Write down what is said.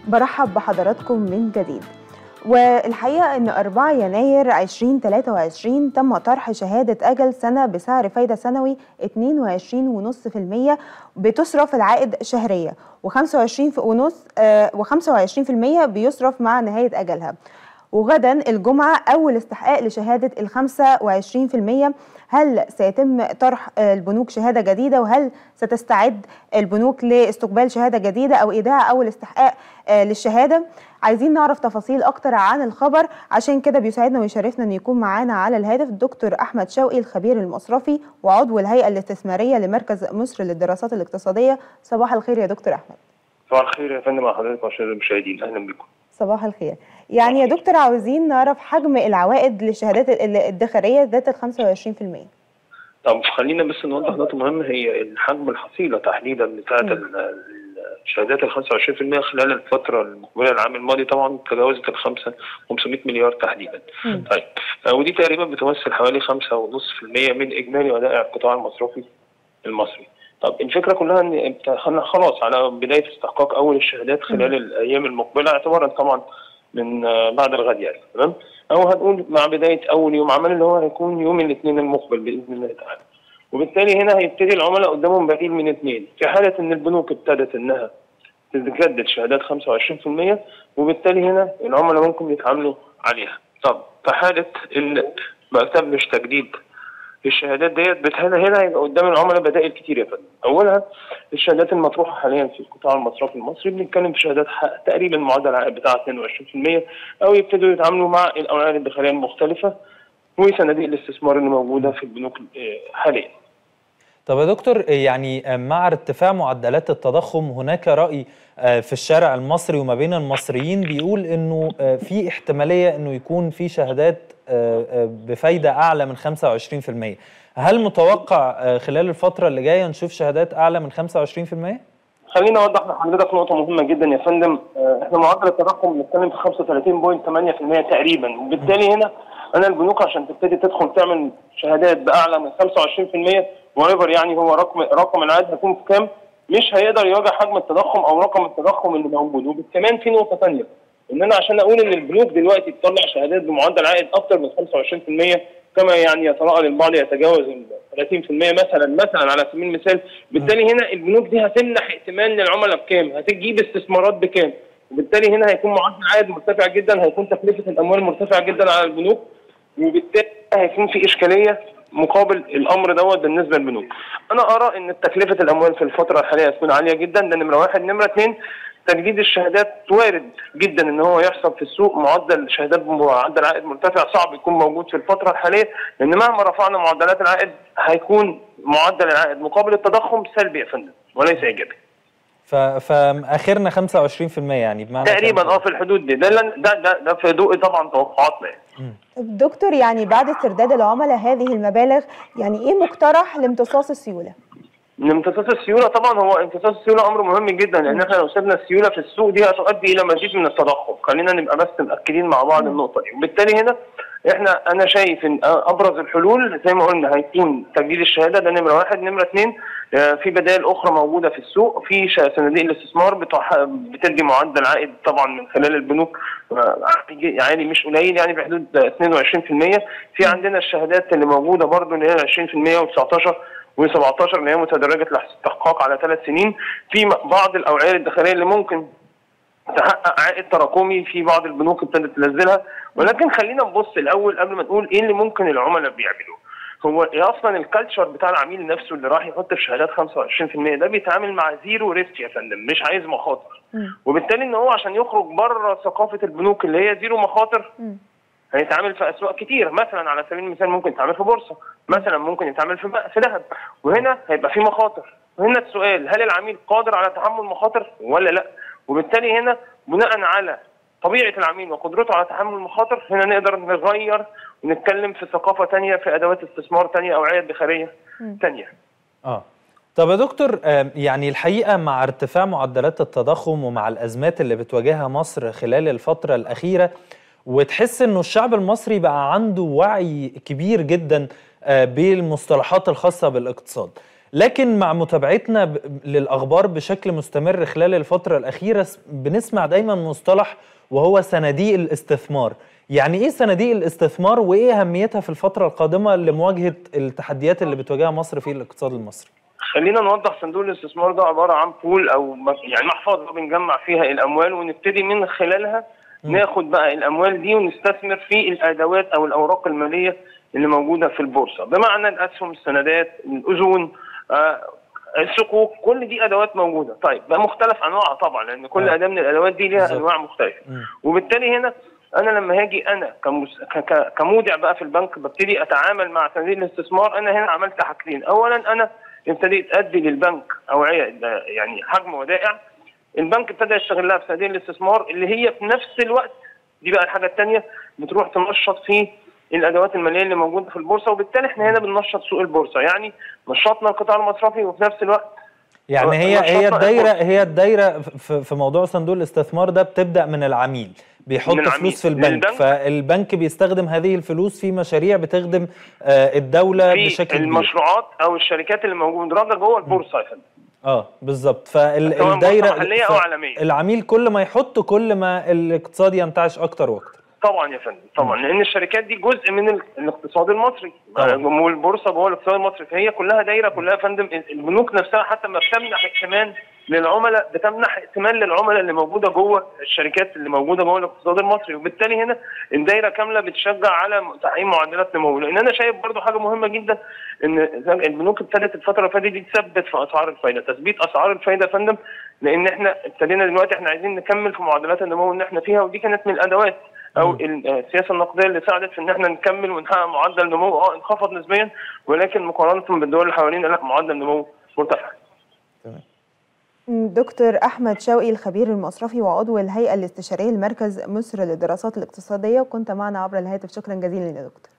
برحب بحضراتكم من جديد والحقيقة أن 4 يناير 2023 تم طرح شهادة أجل سنة بسعر فايدة سنوي 22.5% بتصرف العائد شهرية و25 ونص و25% بيصرف مع نهاية أجلها وغدا الجمعة أول استحقاق لشهادة ال 25% هل سيتم طرح البنوك شهادة جديدة وهل ستستعد البنوك لاستقبال شهادة جديدة أو إيداع أول استحقاق للشهادة عايزين نعرف تفاصيل أكتر عن الخبر عشان كده بيسعدنا ويشرفنا أن يكون معانا على الهاتف الدكتور أحمد شوقي الخبير المصرفي وعضو الهيئة الاستثمارية لمركز مصر للدراسات الاقتصادية صباح الخير يا دكتور أحمد صباح الخير يا فندم مع حضرتك وعشان المشاهدين أهلا بكم صباح الخير يعني يا دكتور عاوزين نعرف حجم العوائد للشهادات الادخاريه ذات ال 25% طب خلينا بس نوضح نقطه مهمه هي الحجم الحصيله تحديدا بتاعه الشهادات ال 25% خلال الفتره المقبله العام الماضي طبعا تجاوزت ال 5 500 مليار تحديدا. م. طيب ودي تقريبا بتمثل حوالي 5.5% من اجمالي ودائع القطاع المصرفي المصري. طب الفكره كلها ان خلاص على بدايه استحقاق اول الشهادات خلال م. الايام المقبله اعتبارا طبعا من بعد الغد يعني تمام او هنقول مع بدايه اول يوم عمل اللي هو هيكون يوم الاثنين المقبل باذن الله تعالى وبالتالي هنا هيبتدي العملاء قدامهم بديل من اثنين في حاله ان البنوك ابتدت انها تجدد شهادات 25% وبالتالي هنا العملاء ممكن يتعاملوا عليها طب في حاله ان ما تمش تجديد الشهادات ديت بتهنا هنا هيبقى قدام العملاء بدائل كتير يا فندم اولها الشهادات المطروحه حاليا في القطاع المصرفي المصري بنتكلم في شهادات تقريبا معدل العائد بتاعها 22% او يبتدوا يتعاملوا مع الاوعيه الادخاريه المختلفه وصناديق الاستثمار اللي موجوده في البنوك حاليا طب يا دكتور يعني مع ارتفاع معدلات التضخم هناك رأي في الشارع المصري وما بين المصريين بيقول انه في احتمالية انه يكون في شهادات بفايدة اعلى من 25% هل متوقع خلال الفترة اللي جاية نشوف شهادات اعلى من 25%؟ خليني اوضح لحضرتك نقطه مهمه جدا يا فندم احنا معدل التضخم بنتكلم في 35.8% تقريبا وبالتالي هنا انا البنوك عشان تبتدي تدخل تعمل شهادات باعلى من 25% وريفر يعني هو رقم رقم العائد هيكون في كام مش هيقدر يواجه حجم التضخم او رقم التضخم اللي موجود وكمان في نقطه ثانيه ان انا عشان اقول ان البنوك دلوقتي تطلع شهادات بمعدل عائد اكثر من 25% كما يعني يتراءى للبعض يتجاوز ال 30% مثلا مثلا على سبيل المثال بالتالي هنا البنوك دي هتمنح ائتمان للعملاء بكام؟ هتجيب استثمارات بكام؟ وبالتالي هنا هيكون معدل عائد مرتفع جدا هيكون تكلفه الاموال مرتفعه جدا على البنوك وبالتالي هيكون في اشكاليه مقابل الامر دوت بالنسبه للبنوك. انا ارى ان تكلفه الاموال في الفتره الحاليه هتكون عاليه جدا ده نمره واحد، نمره اثنين تجديد الشهادات وارد جدا ان هو يحصل في السوق معدل شهادات بمعدل عائد مرتفع صعب يكون موجود في الفتره الحاليه لان مهما رفعنا معدلات العائد هيكون معدل العائد مقابل التضخم سلبي يا فندم وليس ايجابي. فاخرنا 25% يعني بمعنى تقريبا اه في الحدود دي ده ده ده, ده في ضوء طبعا توقعاتنا يعني. طب دكتور يعني بعد استرداد العملاء هذه المبالغ يعني ايه مقترح لامتصاص السيوله؟ امتصاص السيوله طبعا هو امتصاص السيوله امر مهم جدا لان احنا لو سيبنا السيوله في السوق دي هتؤدي الى مزيد من التضخم خلينا نبقى بس مأكدين مع بعض النقطه دي وبالتالي هنا احنا انا شايف ان ابرز الحلول زي ما قلنا هيكون تجديد الشهاده ده نمره واحد نمره اثنين في بدائل اخرى موجوده في السوق في صناديق الاستثمار بتدي معدل عائد طبعا من خلال البنوك يعني مش قليل يعني في حدود 22% في عندنا الشهادات اللي موجوده برضه اللي هي 20% و19 و17 اللي هي متدرجه الاستحقاق على ثلاث سنين في بعض الاوعيه الادخاريه اللي ممكن تحقق عائد تراكمي في بعض البنوك ابتدت تنزلها ولكن خلينا نبص الاول قبل ما نقول ايه اللي ممكن العملاء بيعملوه هو اصلا الكالتشر بتاع العميل نفسه اللي راح يحط في شهادات 25% ده بيتعامل مع زيرو ريسك يا فندم مش عايز مخاطر وبالتالي ان هو عشان يخرج بره ثقافه البنوك اللي هي زيرو مخاطر هيتعامل في اسواق كتير مثلا على سبيل المثال ممكن يتعامل في بورصه مثلا ممكن يتعامل في في ذهب وهنا هيبقى في مخاطر وهنا السؤال هل العميل قادر على تحمل مخاطر ولا لا وبالتالي هنا بناء على طبيعه العميل وقدرته على تحمل المخاطر هنا نقدر نغير ونتكلم في ثقافه ثانيه في ادوات استثمار ثانيه اوعيه ادخاريه ثانيه اه طب يا دكتور يعني الحقيقه مع ارتفاع معدلات التضخم ومع الازمات اللي بتواجهها مصر خلال الفتره الاخيره وتحس انه الشعب المصري بقى عنده وعي كبير جدا بالمصطلحات الخاصه بالاقتصاد لكن مع متابعتنا ب- للاخبار بشكل مستمر خلال الفتره الاخيره س- بنسمع دايما مصطلح وهو صناديق الاستثمار يعني ايه صناديق الاستثمار وايه اهميتها في الفتره القادمه لمواجهه التحديات اللي بتواجهها مصر في الاقتصاد المصري خلينا نوضح صندوق الاستثمار ده عباره عن بول او م- يعني محفظه بنجمع فيها الاموال ونبتدي من خلالها ناخد بقى الاموال دي ونستثمر في الادوات او الاوراق الماليه اللي موجوده في البورصه بمعنى الاسهم السندات الاذون آه الصكوك كل دي ادوات موجوده طيب بقى مختلف انواعها طبعا لان كل آه. اداه من الادوات دي ليها بالظبط. انواع مختلفه مم. وبالتالي هنا انا لما هاجي انا كمس... ك... ك... كمودع بقى في البنك ببتدي اتعامل مع صناديق الاستثمار انا هنا عملت حاجتين اولا انا ابتديت ادي للبنك اوعيه ده يعني حجم ودائع البنك ابتدى يستغلها بصناديق الاستثمار اللي هي في نفس الوقت دي بقى الحاجه الثانيه بتروح تنشط في الادوات الماليه اللي موجوده في البورصه وبالتالي احنا هنا بننشط سوق البورصه يعني نشطنا القطاع المصرفي وفي نفس الوقت يعني هي نشاط هي بقى الدايره البورصة. هي الدايره في في موضوع صندوق الاستثمار ده بتبدا من العميل بيحط من العميل. فلوس في البنك للبنك. فالبنك بيستخدم هذه الفلوس في مشاريع بتخدم آه، الدوله في بشكل كبير المشروعات او الشركات اللي موجوده جوه البورصه يا فندم اه بالظبط سواء بورصة فالدايره محلية أو عالمية. العميل كل ما يحط كل ما الاقتصاد ينتعش اكتر واكتر طبعا يا فندم طبعا لان الشركات دي جزء من ال- الاقتصاد المصري طبعا. والبورصه جوه الاقتصاد المصري فهي كلها دايره كلها يا فندم البنوك نفسها حتى ما بتمنح ائتمان للعملاء بتمنح ائتمان للعملاء اللي موجوده جوه الشركات اللي موجوده جوه الاقتصاد المصري وبالتالي هنا الدايره كامله بتشجع على تعيين معدلات نمو لان انا شايف برضو حاجه مهمه جدا ان البنوك ابتدت الفتره اللي فاتت دي تثبت في اسعار الفايده تثبيت اسعار الفايده يا فندم لان احنا ابتدينا دلوقتي احنا عايزين نكمل في معدلات النمو اللي احنا فيها ودي كانت من الادوات او السياسه النقديه اللي ساعدت في ان احنا نكمل ونحقق معدل نمو اه انخفض نسبيا ولكن مقارنه بالدول اللي حوالينا لا معدل نمو مرتفع دكتور أحمد شوقي الخبير المصرفي وعضو الهيئة الاستشارية لمركز مصر للدراسات الاقتصادية وكنت معنا عبر الهاتف شكرا جزيلا يا دكتور